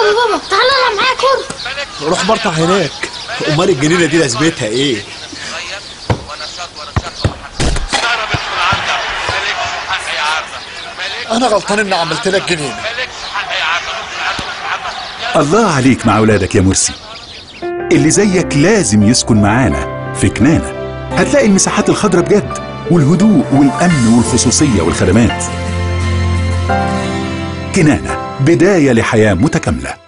يا بابا تعالى العب معايا كورة روح برطع هناك امال الجنينه دي لازمتها ايه انا غلطان اني عملت لك جنينه الله عليك مع أولادك يا مرسي اللي زيك لازم يسكن معانا في كنانة هتلاقي المساحات الخضراء بجد والهدوء والأمن والخصوصية والخدمات كنانة بداية لحياة متكاملة